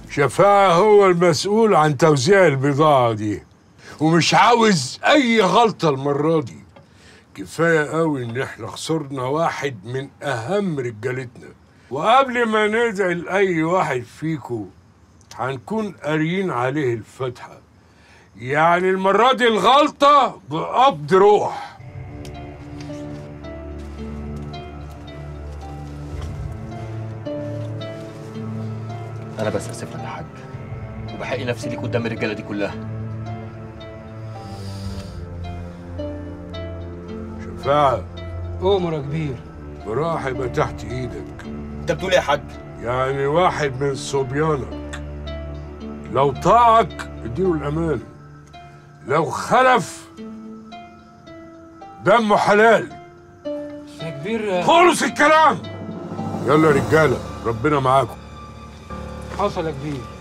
شفاعة هو المسؤول عن توزيع البضاعة دي ومش عاوز أي غلطة المرة دي كفاية قوي إن إحنا خسرنا واحد من أهم رجالتنا وقبل ما ندعي لأي واحد فيكو هنكون قاريين عليه الفاتحة يعني المرة دي الغلطة بقبض روح انا بس اسف لك يا حاج وبحقي نفسي ليك قدام الرجاله دي كلها شفاعة أؤمر يا كبير براح يبقى تحت إيدك انت بتقول ايه يا حاج يعني واحد من صبيانك لو طاعك اديله الامان لو خلف دمه حلال يا كبير خلص الكلام يلا يا رجاله ربنا معاكم حصل يا كبير